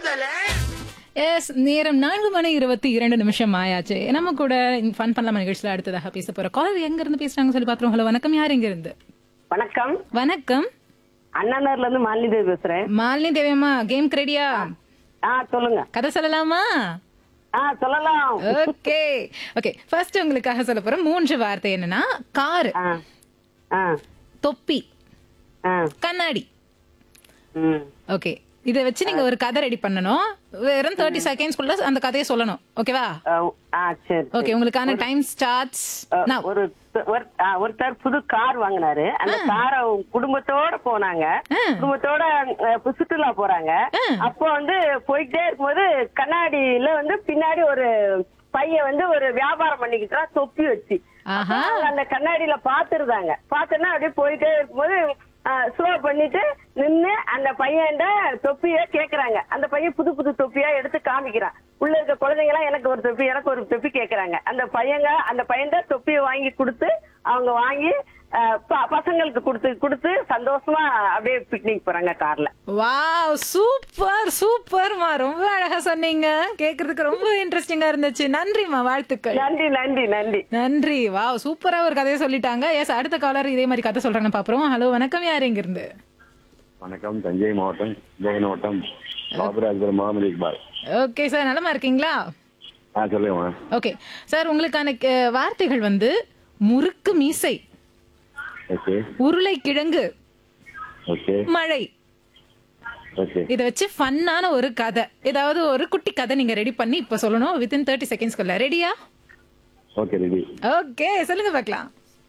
S நேரம் நான்கு மணி இருபத்தி இரண்டு நிமிஷம் ஆயாச்சு நம்ம கூட ஃபன் பண்ணலாமா நிகழ்ச்சியில அடுத்ததாக பேச போற காலர் எங்க இருந்து பேசுறாங்க சொல்லி பாத்துருவோம் ஹலோ வணக்கம் யார் எங்க இருந்து வணக்கம் வணக்கம் அண்ணாநகர்ல இருந்து மாலினி தேவி பேசுறேன் மாலினி தேவியம்மா கேம் ரெடியா ஆ சொல்லுங்க கதை சொல்லலாமா ஆ சொல்லலாம் ஓகே ஓகே ஃபர்ஸ்ட் உங்களுக்காக சொல்ல போற மூன்று வார்த்தை என்னன்னா கார் ஆ ஆ தொப்பி ஆ கண்ணாடி ம் ஓகே இதை வச்சு நீங்க ஒரு கதை ரெடி பண்ணணும் வெறும் தேர்ட்டி செகண்ட்ஸ்க்குள்ள அந்த கதையை சொல்லணும் ஓகேவா ஆ, ஆ சரி ஓகே உங்களுக்கான டைம் ஸ்டார்ட்ஸ் ஆ, நான் ஒரு ஒரு- ஆ, ஒருத்தர் புது கார் வாங்கினாரு அந்த காரை குடும்பத்தோட போனாங்க குடும்பத்தோட அ, சுற்றுலா போறாங்க அப்போ வந்து போயிட்டே இருக்கும்போது கண்ணாடியில வந்து பின்னாடி ஒரு பையன் வந்து ஒரு வியாபாரம் பண்ணிக்கிட்டு இருந்தான், தொப்பி வச்சு ஆஹா. அப்ப அவங்க அந்த கண்ணாடியில பாத்துருந்தாங்க பாத்துன்னா அப்படியே போயிட்டே இருக்கும்போது ஸ்லோ பண்ணிட்டு நின்னு அந்த பையன் தொப்பிய கேக்குறாங்க அந்த பையன் புது புது தொப்பியா எடுத்து காமிக்கிறான் உள்ள இருக்க குழந்தைங்க எல்லாம் எனக்கு ஒரு தொப்பி எனக்கு ஒரு தொப்பி கேக்குறாங்க அந்த பையங்க அந்த பையன் தொப்பியை வாங்கி கொடுத்து அவங்க வாங்கி அஹ், ப- பசங்களுக்கு கொடுத்து கொடுத்து சந்தோஷமா அப்படியே பிக்னிக் போறாங்க கார்ல வாவ் சூப்பர் சூப்பர்மா ரொம்ப அழகா சொன்னீங்க கேக்குறதுக்கு ரொம்ப இன்ட்ரெஸ்டிங்கா இருந்துச்சு நன்றிமா வாழ்த்துக்கள் நன்றி நன்றி நன்றி நன்றி வாவ் சூப்பரா ஒரு கதையை சொல்லிட்டாங்க எஸ் அடுத்த காலர் இதே மாதிரி கதை சொல்றாங்க பாப்போம் ஹலோ வணக்கம் யார் எங்க இருந்து வணக்கம் தஞ்சை மாவட்டம் ஜெகன் மாவட்டம் பாபராஜபுரம் முகமது இக்பால் ஓகே சார் நலமா இருக்கீங்களா ஆ சொல்லுங்க ஓகே சார் உங்களுக்கான அஹ், வார்த்தைகள் வந்து முறுக்கு மீசை ஓகே உருளைக்கிழங்கு ஓகே மழை ஓகே இதை வச்சு ஃபன்னான ஒரு கதை ஏதாவது ஒரு குட்டி கதை நீங்க ரெடி பண்ணி இப்ப சொல்லணும் வித்தின் தேர்ட்டி செகண்ட்ஸ்க்குள்ள ரெடியா ஓகே ரெடி ஓகே சொல்லுங்க பார்க்கலாம்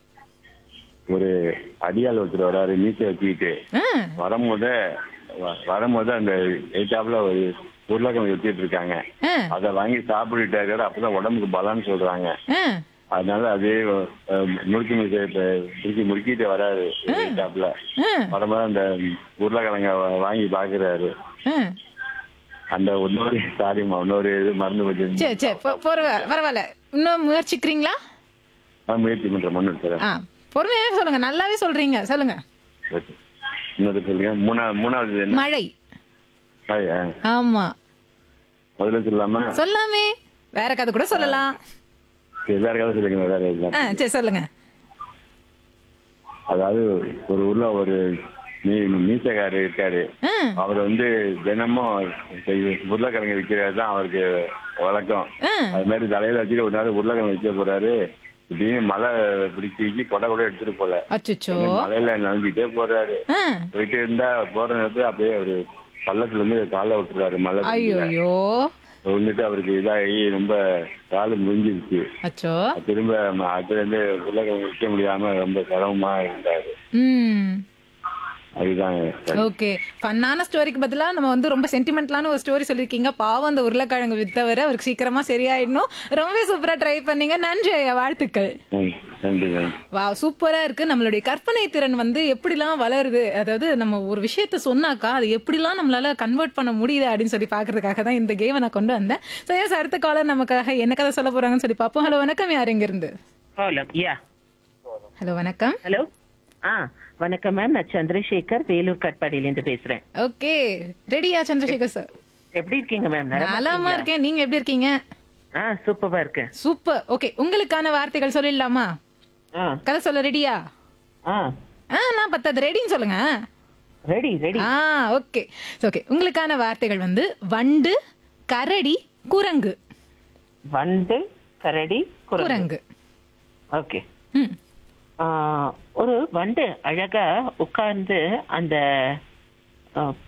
ஒரு அடியாள் ஒருத்தர் வராரு மீசை வச்சுக்கிட்டு ஆ, வரும்போது வ- வரும்போது அந்த எயிட்டாப்ல ஒரு உருளைக்கிழங்கு வச்சுட்டு இருக்காங்க ஆ, அதை வாங்கி சாப்பிட்டுட்டு இருக்காரு அப்பதான் உடம்புக்கு பலன்னு சொல்றாங்க ஆ. அதனால அதே அஹ், முறுக்கி மீசை முறுக்கி முறுக்கிட்டு வராரு எயிட்டாப்ல ஆ, வரும்போது அந்த உருளைக்கிழங்க வா- வாங்கி பாக்குறாரு ஆ. அந்த இன்னொரு சாரிம்மா இன்னொரு இது மறந்து போச்சு சரி சரி பொ- பொறுவ- பரவாயில்ல இன்னும் முயற்சிக்கிறீங்களா நான் முயற்சி பண்ற மண்ணு சார் ஆ பொறுமையாவே சொல்லுங்க நல்லாவே சொல்றீங்க சொல்லுங்க ஓகே. இன்னொரு சொல்லுங்க மூணாவது மூணாவது என்ன மழை ஹாய், ஆ. ஆமா முதல்ல சொல்லாம சொல்லாமே வேற கதை கூட சொல்லலாம் சரி, வேற கதை சொல்லுங்க வேற இல்லை ஆ சரி சொல்லுங்க அதாவது ஒரு ஊர்ல ஒரு மீ மீசக்காரர் இருக்காரு ஆ, அவர் வந்து தினமும் செய்- உருளைக்கிழங்கு விற்கிறது தான் அவருக்கு வழக்கம் ஆ. அது மாதிரி தலையில வச்சுட்டு ஒரு நாள் உருளைக்கிழங்கு விற்க போறாரு திடீர்னு மழை பிடிச்சி கொடை கூட எடுத்துட்டு போல அச்சச்சோ மலையில நம்பிட்டே போறாரு ஆ, போயிட்டு இருந்தா போற நேரத்துல அப்படியே ஒரு பள்ளத்துல இருந்து காலை விட்டுறாரு மலை ஐயோ வந்துட்டு அவருக்கு இதாகி ரொம்ப காலு முடிஞ்சிருச்சு அச்சோ திரும்ப ம- அதுல இருந்து உலகம் விற்க முடியாம ரொம்ப சிரமமா இருந்தாரு ம் அதுதான் ஓகே ஃபன்னான ஸ்டோரிக்கு பதிலா நம்ம வந்து ரொம்ப சென்டிமெண்டலான ஒரு ஸ்டோரி சொல்லிருக்கீங்க பாவம் அந்த உருளைக்கிழங்கு வித்தவர் அவருக்கு சீக்கிரமா சரியாயிடணும் ரொம்ப சூப்பரா ட்ரை பண்ணீங்க நன்றி ஐயா வாழ்த்துக்கள் ம், நன்றி நன்றி. வா சூப்பரா இருக்கு நம்மளுடைய கற்பனை திறன் வந்து எப்படிலாம் வளருது அதாவது நம்ம ஒரு விஷயத்த சொன்னாக்கா அது எப்படிலாம் நம்மளால கன்வெர்ட் பண்ண முடியுது அப்படின்னு சொல்லி பாக்குறதுக்காக தான் இந்த கேமை நான் கொண்டு வந்தேன் ஸோ எஸ் அடுத்த காலர் நமக்காக என்ன கதை சொல்ல போறாங்கன்னு சொல்லி பார்ப்போம் ஹலோ வணக்கம் யார் எங்க இருந்து ஹலோ யா ஹலோ வணக்கம் ஹலோ ஆ வணக்கம் மேம் நான் சந்திரசேகர் வேலூர் கட்பாடியிலேருந்து பேசுறேன் ஓகே ரெடியா சந்திரசேகர் சார் எப்படி இருக்கீங்க மேம் நலமா இருக்கேன் நீங்க எப்படி இருக்கீங்க ஆ சூப்பரா இருக்கேன் சூப்பர் ஓகே உங்களுக்கான வார்த்தைகள் சொல்லிடலாமா ஆ கதை சொல்ல ரெடியா ஆ ஆ நான் பத்தாது ரெடின்னு சொல்லுங்க ரெடி ரெடி ஆ ஓகே ஓகே உங்களுக்கான வார்த்தைகள் வந்து வண்டு கரடி குரங்கு வண்டு கரடி குரங்கு குரங்கு ஓகே ம் ஒரு வண்டு அழகா உட்கார்ந்து அந்த ஆ,